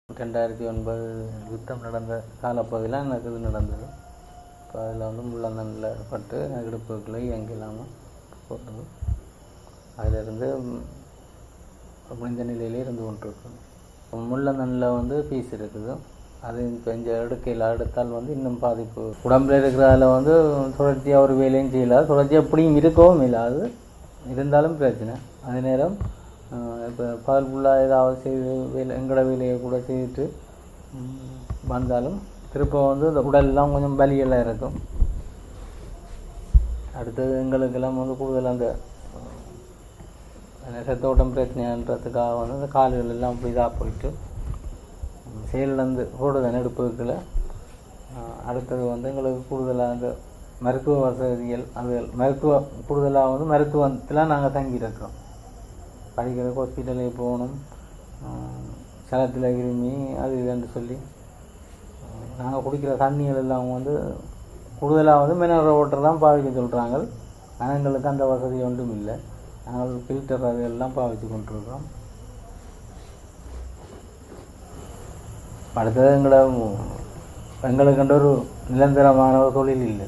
ரெண்டாயிரத்தி ஒன்பது யுத்தம் நடந்த காலப்பகுதியில் எனக்கு இது நடந்தது இப்போ அதில் வந்து முள்ளந்தண்டில் பட்டு எனக்கு இடுப்புகளை இயங்க இல்லாமல் போட்டது அதிலிருந்து ம், முடிஞ்ச நிலையிலே இருந்து கொண்டிருக்கோம் முள்ளந்தண்டில் வந்து பீஸ் இருக்குது அது இப்போ இந்த எடுக்கையில் எடுத்தால் வந்து இன்னும் பாதிப்பு உடம்புல இருக்கிறதால வந்து தொடர்ச்சியாக ஒரு வேலையும் செய்யல தொடர்ச்சியாக எப்படியும் இருக்கவும் இல்லாது இருந்தாலும் பிரச்சனை அதே நேரம் இப்போ பகல் ஃபுல்லாக ஏதாவது செய்து வேலை எங்களோட வேலையை கூட செய்துட்டு ம், வந்தாலும் திரும்ப வந்து இந்த உடலெல்லாம் கொஞ்சம் வலியெல்லாம் இருக்கும் அடுத்தது எங்களுக்கெல்லாம் வந்து கூடுதல் அந்த அந்த ரத்தோட்டம் பிரச்சனைன்றதுக்காக வந்து அந்த கால்கள் எல்லாம் அப்படி இதாக போயிட்டு செயலிழந்து கூடுதல் நெடுப்புகளை அடுத்தது வந்து எங்களுக்கு கூடுதலாக அந்த மருத்துவ வசதிகள் அது மருத்துவ கூடுதலாக வந்து மருத்துவத்தில் நாங்கள் தங்கியிருக்கிறோம் படிக்கிறதுக்கு ஹாஸ்பிட்டலுக்கு போகணும் சலத்தில் கிருமி அது இதுன்னு சொல்லி நாங்கள் குடிக்கிற தண்ணிகள் எல்லாம் வந்து கூடுதலாக வந்து மினரல் வாட்டர் தான் பாவிக்க சொல்கிறாங்க ஆனால் எங்களுக்கு அந்த வசதி ஒன்றும் இல்லை நாங்கள் ஃபில்டர் அது எல்லாம் பாவிச்சு கொண்டிருக்கிறோம் அடுத்தது எங்களை எங்களுக்குன்ற ஒரு நிரந்தரமான ஒரு தொழில் இல்லை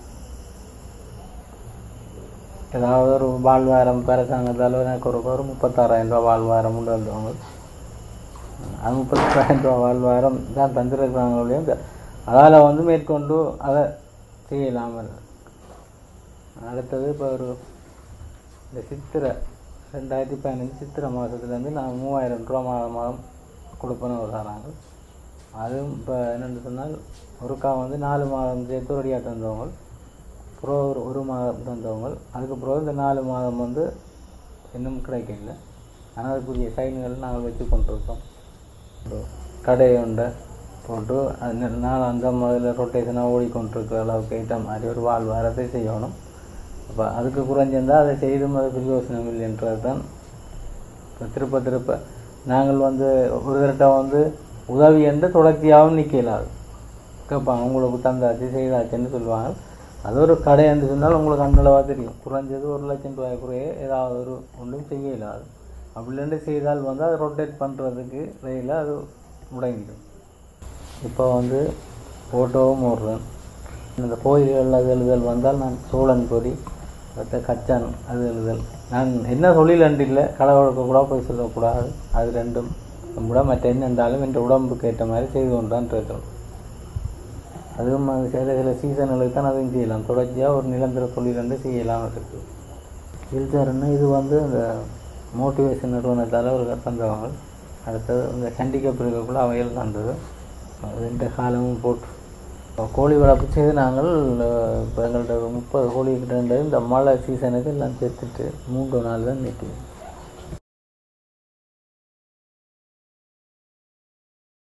ஏதாவது ஒரு வாழ்வாரம் அரசாங்கத்தால் எனக்கு ஒரு ஒரு முப்பத்தாறாயிரம் ரூபா வாழ்வாரம் கொண்டு வந்தவங்க அது முப்பத்தாயிரம் ரூபா வாழ்வாரம் தான் தந்திருக்கிறாங்களே அதால் வந்து மேற்கொண்டு அதை செய்யலாமல் அடுத்தது இப்போ ஒரு இந்த சித்திரை ரெண்டாயிரத்தி பதினஞ்சு சித்திரை மாதத்துலேருந்து நான் மூவாயிரம் ரூபா மாதம் மாதம் கொடுப்பேன்னு வர்றாங்க அதுவும் இப்போ என்னென்னு சொன்னால் ஒருக்கா வந்து நாலு மாதம் சேர்த்து ரெடியாக தந்தவங்க அப்புறம் ஒரு ஒரு மாதம் தந்தவங்க அதுக்கப்புறம் இந்த நாலு மாதம் வந்து இன்னும் கிடைக்கல ஆனால் அதுக்குரிய சைன்கள் நாங்கள் வச்சு கொண்டிருக்கோம் ஒரு கடை உண்டை போட்டு அது நாள் அந்த முதல்ல ரொட்டேஷனாக ஓடிக்கொண்டிருக்கிற அளவுக்கு ஏற்ற மாதிரி ஒரு வாழ்வாரத்தை செய்யணும் அப்போ அதுக்கு குறைஞ்சிருந்தால் அதை செய்தும் அது பிரயோசனம் இல்லைன்றது தான் இப்போ திருப்ப திருப்ப நாங்கள் வந்து ஒரு தடவை வந்து உதவி என்று தொடர்ச்சியாகவும் நிற்கலாது கேட்பாங்க உங்களுக்கு தந்தாச்சு செய்தாச்சுன்னு சொல்லுவாங்க அது ஒரு கடை என்று சொன்னால் உங்களுக்கு அந்தளவாக தெரியும் குறைஞ்சது ஒரு லட்சம் ரூபாய்க்குறைய ஏதாவது ஒரு ஒன்றும் செய்ய இயலாது அப்படின்ட்டு செய்தால் வந்து அதை ரொட்டேட் பண்ணுறதுக்கு ரயிலில் அது முடங்கிடும் இப்போ வந்து ஃபோட்டோவும் ஓடுறேன் இந்த கோயில்கள் அது எழுதல் வந்தால் நான் சோழன் பொறி அடுத்த கச்சான் அது எழுதல் நான் என்ன தொழில் அண்டு இல்லை கடவுளுக்கு கூட போய் சொல்லக்கூடாது அது ரெண்டும் கூட மற்ற என்ன இருந்தாலும் என்ற உடம்புக்கு ஏற்ற மாதிரி செய்து கொண்டான் இருக்கிறோம் அதுவும் அது சில சில சீசன்களுக்கு தான் அதுவும் செய்யலாம் தொடர்ச்சியாக ஒரு நிரந்தர தொழில் வந்து செய்யலாம் இருக்குது ஃபில்டர்னா இது வந்து இந்த மோட்டிவேஷன் நிறுவனத்தால் ஒரு தந்தவங்க அடுத்தது இந்த ஹேண்டிகேப் இருக்கக்குள்ள அவைகள் தந்தது ரெண்டு காலமும் போட்டு இப்போ கோழி வளர்ப்பு செய்து நாங்கள் இப்போ எங்கள்கிட்ட ஒரு முப்பது கோழி கிட்ட இருந்தது இந்த மழை சீசனுக்கு எல்லாம் சேர்த்துட்டு மூன்று நாள் தான் நிற்குது